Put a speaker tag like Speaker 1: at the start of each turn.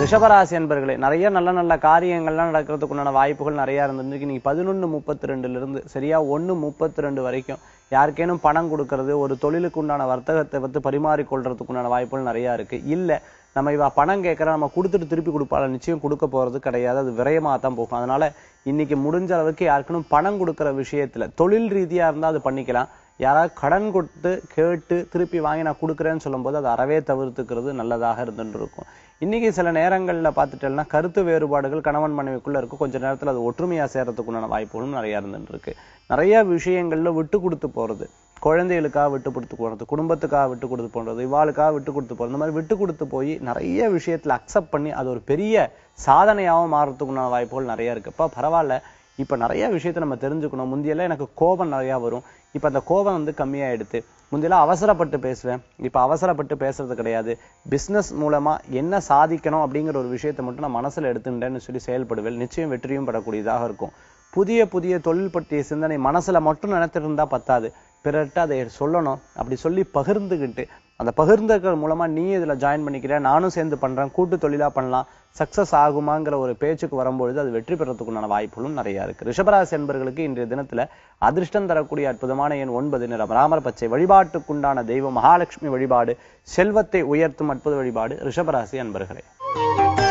Speaker 1: ரிஷபராசி என்பர்களே நிறைய நல்ல நல்ல காரியங்கள்லாம் நடக்கிறதுக்கு உண்டான வாய்ப்புகள் நிறைய இருந்திருக்கு இன்னைக்கு பதினொன்னு முப்பத்தி ரெண்டுல இருந்து சரியா ஒண்ணு முப்பத்தி ரெண்டு வரைக்கும் யாருக்கேனும் பணம் கொடுக்கறது ஒரு தொழிலுக்கு உண்டான வர்த்தகத்தை வந்து பரிமாறிக்கொள்றதுக்கு உண்டான வாய்ப்புகள் நிறைய இருக்கு இல்ல நம்ம இவ பணம் கேட்கற நம்ம கொடுத்துட்டு திருப்பி கொடுப்பாள நிச்சயம் கொடுக்க போறது கிடையாது அது விரயமா தான் போகும் அதனால இன்னைக்கு முடிஞ்ச அளவுக்கு யாருக்கணும் பணம் கொடுக்கிற விஷயத்துல தொழில் ரீதியா இருந்தா அது பண்ணிக்கலாம் யாராவது கடன் கொடுத்து கேட்டு திருப்பி வாங்கி நான் கொடுக்குறேன்னு சொல்லும்போது அதை அறவே தவிர்த்துக்கிறது நல்லதாக இருந்துட்டு இருக்கும் இன்னைக்கு சில நேரங்கள்ல பார்த்துட்டேன்னா கருத்து வேறுபாடுகள் கணவன் மனைவிக்குள்ள இருக்கும் கொஞ்ச நேரத்துல அது ஒற்றுமையா சேர்றதுக்குண்டான வாய்ப்புகளும் நிறைய இருந்துட்டு இருக்கு நிறைய விஷயங்கள்ல விட்டு கொடுத்து போறது குழந்தைகளுக்காக விட்டு கொடுத்து போறது குடும்பத்துக்காக விட்டு கொடுத்து போறது இவாளுக்காக விட்டு கொடுத்து போறது இந்த மாதிரி விட்டு கொடுத்து போய் நிறைய விஷயத்துல அக்செப்ட் பண்ணி அது ஒரு பெரிய சாதனையாகவும் மாறதுக்குண்டான வாய்ப்புகள் நிறைய இருக்கு அப்ப பரவாயில்ல இப்ப நிறைய விஷயத்த நம்ம தெரிஞ்சுக்கணும் முந்தியெல்லாம் எனக்கு கோபம் நிறைய வரும் இப்ப அந்த கோபம் வந்து கம்மியாயிடுது முந்தியெல்லாம் அவசரப்பட்டு பேசுவேன் இப்ப அவசரப்பட்டு பேசுறது கிடையாது பிசினஸ் மூலமா என்ன சாதிக்கணும் அப்படிங்கிற ஒரு விஷயத்தை மட்டும் நான் மனசுல எடுத்துட்டேன்னு சொல்லி செயல்படுவேன் நிச்சயம் வெற்றியும் பெறக்கூடியதாக இருக்கும் புதிய புதிய தொழில் பற்றிய சிந்தனை மனசுல மட்டும் நினைத்திட்டு இருந்தா பத்தாது பிறர்கிட்ட அதை சொல்லணும் அப்படி சொல்லி பகிர்ந்துகிட்டு அந்த பகிர்ந்துக்கிறது மூலமா நீ இதுல ஜாயின் பண்ணிக்கிற நானும் சேர்ந்து பண்றேன் கூட்டு தொழிலா பண்ணலாம் சக்சஸ் ஆகுமாங்கிற ஒரு பேச்சுக்கு வரும்பொழுது அது வெற்றி பெறத்துக்குண்டான வாய்ப்புகளும் நிறைய இருக்கு ரிஷபராசி என்பர்களுக்கு இன்றைய தினத்துல அதிர்ஷ்டம் தரக்கூடிய அற்புதமான எண் ஒன்பது நிறம் ராமர் பச்சை வழிபாட்டுக்குண்டான தெய்வம் மகாலட்சுமி வழிபாடு செல்வத்தை உயர்த்தும் அற்புத வழிபாடு ரிஷபராசி அன்பர்களே